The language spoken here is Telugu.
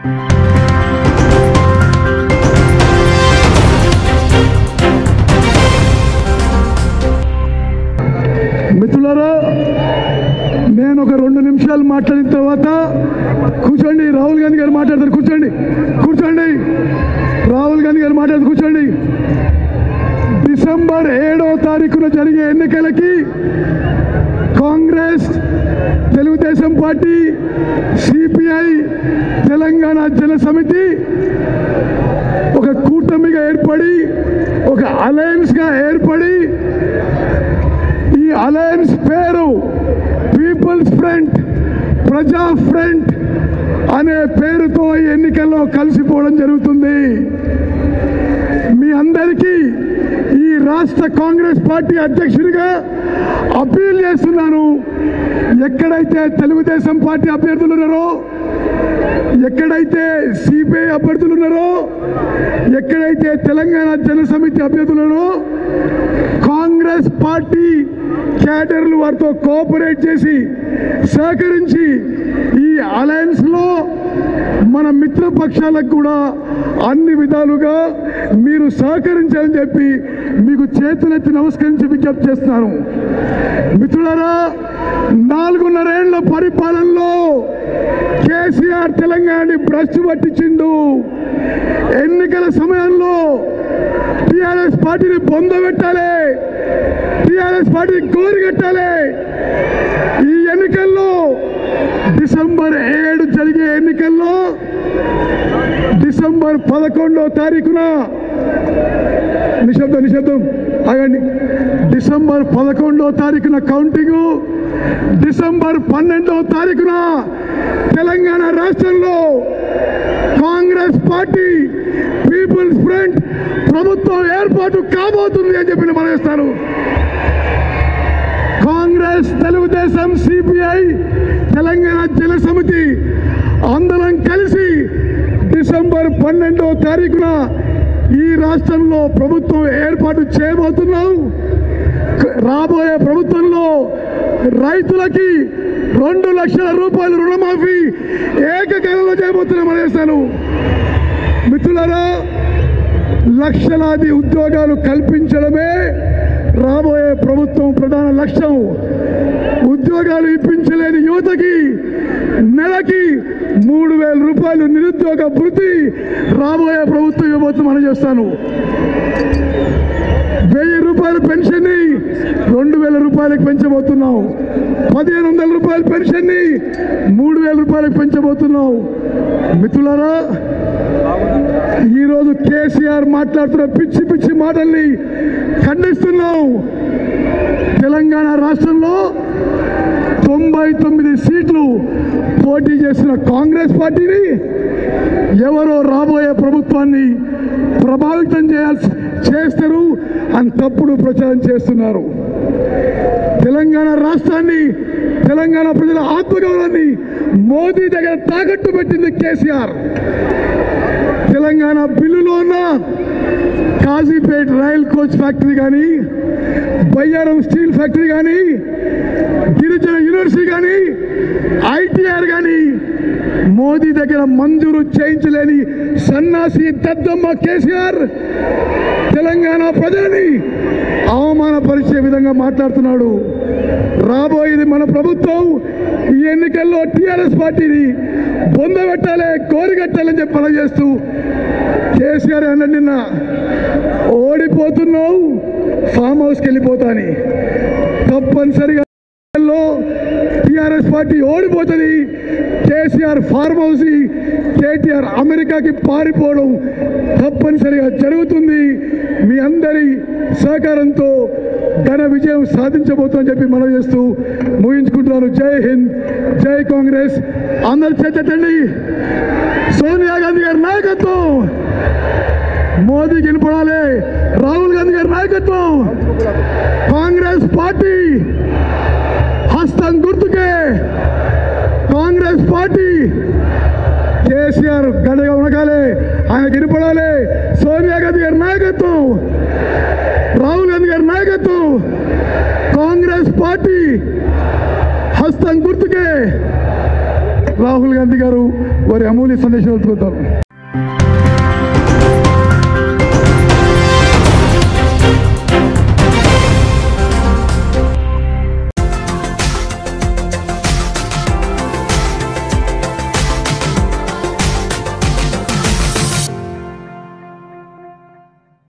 మిత్రులారా నేను ఒక రెండు నిమిషాలు మాట్లాడిన తర్వాత కూర్చోండి రాహుల్ గాంధీ గారు మాట్లాడతారు కూర్చోండి కూర్చోండి రాహుల్ గాంధీ గారు మాట్లాడుతూ కూర్చోండి డిసెంబర్ ఏడో తారీఖున జరిగే ఎన్నికలకి Congress Telugu Desam party CPI Telangana Jana Samithi ఒక కూటమిగా ఏర్పడి ఒక అలయన్స్గా ఏర్పడి ఈ అలయన్స్ పేరు పీపుల్స్ ఫ్రంట్ ప్రజా ఫ్రంట్ అనే పేరుతో ఈ ఎన్నికల్లో కలిసిపోవడం జరుగుతుంది మీ అందరికీ ఈ రాష్ట్ర కాంగ్రెస్ పార్టీ అధ్యక్షుడిగా అప్పీల్ చేస్తున్నాను ఎక్కడైతే తెలుగుదేశం పార్టీ అభ్యర్థులు ఉన్నారో ఎక్కడైతే సిపిఐ అభ్యర్థులు ఉన్నారో ఎక్కడైతే తెలంగాణ జన సమితి అభ్యర్థులు ఉన్నారో కాంగ్రెస్ పార్టీ క్యాడర్లు వారితో కోఆపరేట్ చేసి సహకరించి ఈ అలయన్స్ లో మన మిత్రపక్షాలకు కూడా అన్ని విధాలుగా మీరు సహకరించాలని చెప్పి మీకు చేతులెత్తి నమస్కరించి విజ్ఞప్తి చేస్తున్నాను మిత్రులారా నాలుగున్నరేళ్ల పరిపాలనలో కేసీఆర్ తెలంగాణని భ్రష్టు పట్టించిండు ఎన్నికల సమయంలో టిఆర్ఎస్ పార్టీని పొందబెట్టాలి టిఆర్ఎస్ పార్టీని కోరిగట్టాలి ఈ ఎన్నికల్లో డిసెంబర్ ఏడు జరిగే ఎన్నికల్లో డిసెంబర్ పదకొండో తారీఖున నిశ్శబ్దం నిశ్శబ్దం ఆగండి డిసెంబర్ పదకొండో తారీఖున కౌంటింగ్ డిసెంబర్ పన్నెండో తారీఖున తెలంగాణ రాష్ట్రంలో కాంగ్రెస్ పార్టీ పీపుల్స్ ఫ్రంట్ ప్రభుత్వం ఏర్పాటు కాబోతుంది అని చెప్పి నేను మనవిస్తాను కాంగ్రెస్ తెలుగుదేశం సిపిఐ తెలంగాణ జన సమితి అందరం కలిసి డిసెంబర్ పన్నెండవ తారీఖున ఈ రాష్ట్రంలో ప్రభుత్వం ఏర్పాటు చేయబోతున్నాం రాబోయే ప్రభుత్వంలో రైతులకి రెండు లక్షల రూపాయల రుణమాఫీ ఏకకాలంలో చేయబోతున్నాం అనేస్తాను మిత్రులారా లక్షలాది ఉద్యోగాలు కల్పించడమే రాబోయే ప్రభుత్వం ప్రధాన లక్ష్యం ఉద్యోగాలు ఇప్పించలేని యువతకి నెలకి మూడు వేల రూపాయలు నిరుద్యోగ భృతి రాబోయే ప్రభుత్వం ఇవ్వబోతుంది మనం చేస్తాను వెయ్యి రూపాయల పెన్షన్ని రెండు వేల రూపాయలకు పెంచబోతున్నాం పదిహేను వందల రూపాయల పెన్షన్ని మూడు వేల రూపాయలకు పెంచబోతున్నాం మిత్రులారా ఈరోజు కేసీఆర్ మాట్లాడుతున్న పిచ్చి పిచ్చి మాటల్ని ఖండిస్తున్నాం తెలంగాణ రాష్ట్రంలో తొంభై తొమ్మిది సీట్లు పోటీ చేసిన కాంగ్రెస్ పార్టీని ఎవరో రాబోయే ప్రభుత్వాన్ని ప్రభావితం చేయాల్సి చేస్తారు అని తప్పుడు ప్రచారం చేస్తున్నారు తెలంగాణ రాష్ట్రాన్ని తెలంగాణ ప్రజల ఆత్మగౌరవాన్ని మోదీ దగ్గర తాకట్టు పెట్టింది కేసీఆర్ తెలంగాణ బిల్లులో ఉన్న కాజీపేట్ రైల్ కోచ్ ఫ్యాక్టరీ కానీ బయ్యారం స్టీల్ ఫ్యాక్టరీ కానీ గిరిజన యూనివర్సిటీ కానీ ఐటీఆర్ కానీ మోదీ దగ్గర మంజూరు చేయించలేని సన్నాసి దద్దమ్మ కేసీఆర్ తెలంగాణ ప్రజలని అవమానపరిచే విధంగా మాట్లాడుతున్నాడు రాబోయేది మన ప్రభుత్వం ఈ ఎన్నికల్లో టీఆర్ఎస్ పార్టీని బొందబెట్టాలి కోరిగట్టాలని చెప్పి మనం చేస్తూ కేసీఆర్ అన్న నిన్న ఓడిపోతున్నావు ఫామ్ హౌస్కి వెళ్ళిపోతాని తప్పనిసరిగా టిఆర్ఎస్ పార్టీ ఓడిపోతుంది కేసీఆర్ ఫార్మ్ హౌస్ కేటీఆర్ అమెరికాకి పారిపోవడం తప్పనిసరిగా జరుగుతుంది మీ అందరి సహకారంతో ఘన విజయం సాధించబోతుందని చెప్పి మనం చేస్తూ ముగించుకుంటున్నాను జై హింద్ జై కాంగ్రెస్ అందరు చేతండి సోనియా గాంధీ గారి నాయకత్వం మోదీ గెలుపడాలి రాహుల్ గాంధీ గారి నాయకత్వం కాంగ్రెస్ పార్టీ హస్తం గుర్తుకే కాంగ్రెస్ పార్టీ కేసీఆర్ గడగా ఉనకాలి ఆయన గిరిపడాలి సోనియా గాంధీ గారి నాయకత్వం రాహుల్ గాంధీ గారి నాయకత్వం కాంగ్రెస్ పార్టీ హస్తం గుర్తుకే రాహుల్ గాంధీ గారు వారి అమూల్య సందేశం తెలుపుతారు